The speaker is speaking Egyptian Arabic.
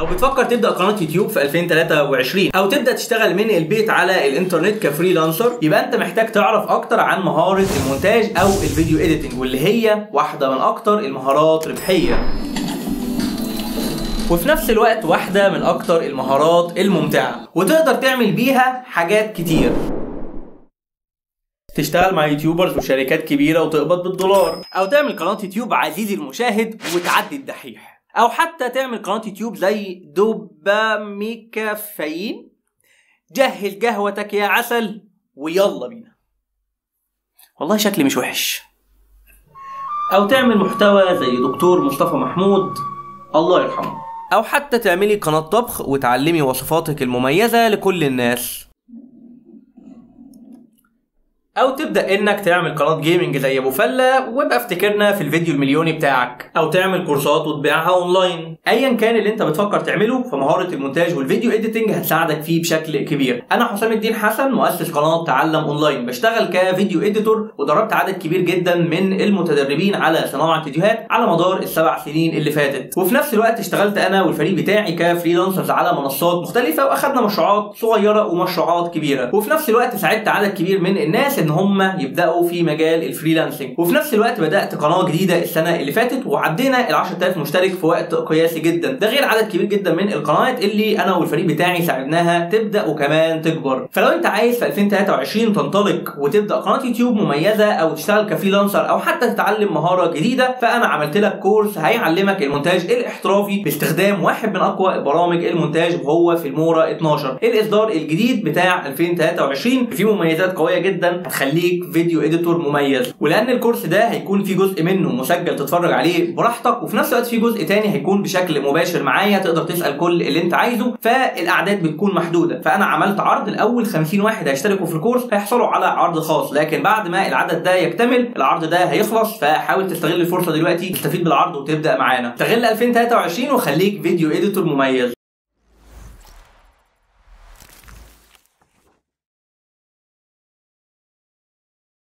لو بتفكر تبدا قناه يوتيوب في 2023 او تبدا تشتغل من البيت على الانترنت كفريلانسر يبقى انت محتاج تعرف اكتر عن مهاره المونتاج او الفيديو اديتنج واللي هي واحده من اكتر المهارات ربحيه وفي نفس الوقت واحدة من أكتر المهارات الممتعة وتقدر تعمل بيها حاجات كتير تشتغل مع يوتيوبرز وشركات كبيرة وتقبض بالدولار أو تعمل قناة يوتيوب عزيزي المشاهد وتعدي الدحيح أو حتى تعمل قناة يوتيوب زي دوباميكافيين جهز قهوتك يا عسل ويلا بينا والله شكلي مش وحش أو تعمل محتوى زي دكتور مصطفى محمود الله يرحمه أو حتى تعملي قناة طبخ وتعلمي وصفاتك المميزة لكل الناس او تبدا انك تعمل قناه جيمنج زي ابو فله وابقى افتكرنا في الفيديو المليوني بتاعك او تعمل كورسات وتبيعها اونلاين ايا كان اللي انت بتفكر تعمله فمهاره المونتاج والفيديو اديتنج هتساعدك فيه بشكل كبير انا حسام الدين حسن مؤسس قناه تعلم اونلاين بشتغل كفيديو اديتور ودربت عدد كبير جدا من المتدربين على صناعه فيديوهات على مدار السبع سنين اللي فاتت وفي نفس الوقت اشتغلت انا والفريق بتاعي كفريلانسرز على منصات مختلفه واخدنا مشروعات صغيره ومشروعات كبيره وفي نفس الوقت ساعدت عدد كبير من الناس ان هم يبداوا في مجال الفريلانسنج وفي نفس الوقت بدات قناه جديده السنه اللي فاتت وعدينا ال 10000 مشترك في وقت قياسي جدا ده غير عدد كبير جدا من القنوات اللي انا والفريق بتاعي ساعدناها تبدا وكمان تكبر فلو انت عايز في 2023 تنطلق وتبدا قناه يوتيوب مميزه او تشتغل كفريلانسر او حتى تتعلم مهاره جديده فانا عملت لك كورس هيعلمك المونتاج الاحترافي باستخدام واحد من اقوى برامج المونتاج وهو فيلمورا 12 الاصدار الجديد بتاع 2023 فيه مميزات قويه جدا هتخليك فيديو اديتور مميز ولان الكورس ده هيكون في جزء منه مسجل تتفرج عليه براحتك وفي نفس الوقت في جزء تاني هيكون بشكل مباشر معايا تقدر تسال كل اللي انت عايزه فالاعداد بتكون محدوده فانا عملت عرض الاول 50 واحد هيشتركوا في الكورس هيحصلوا على عرض خاص لكن بعد ما العدد ده يكتمل العرض ده هيخلص فحاول تستغل الفرصه دلوقتي تستفيد بالعرض وتبدا معانا استغل 2023 وخليك فيديو اديتور مميز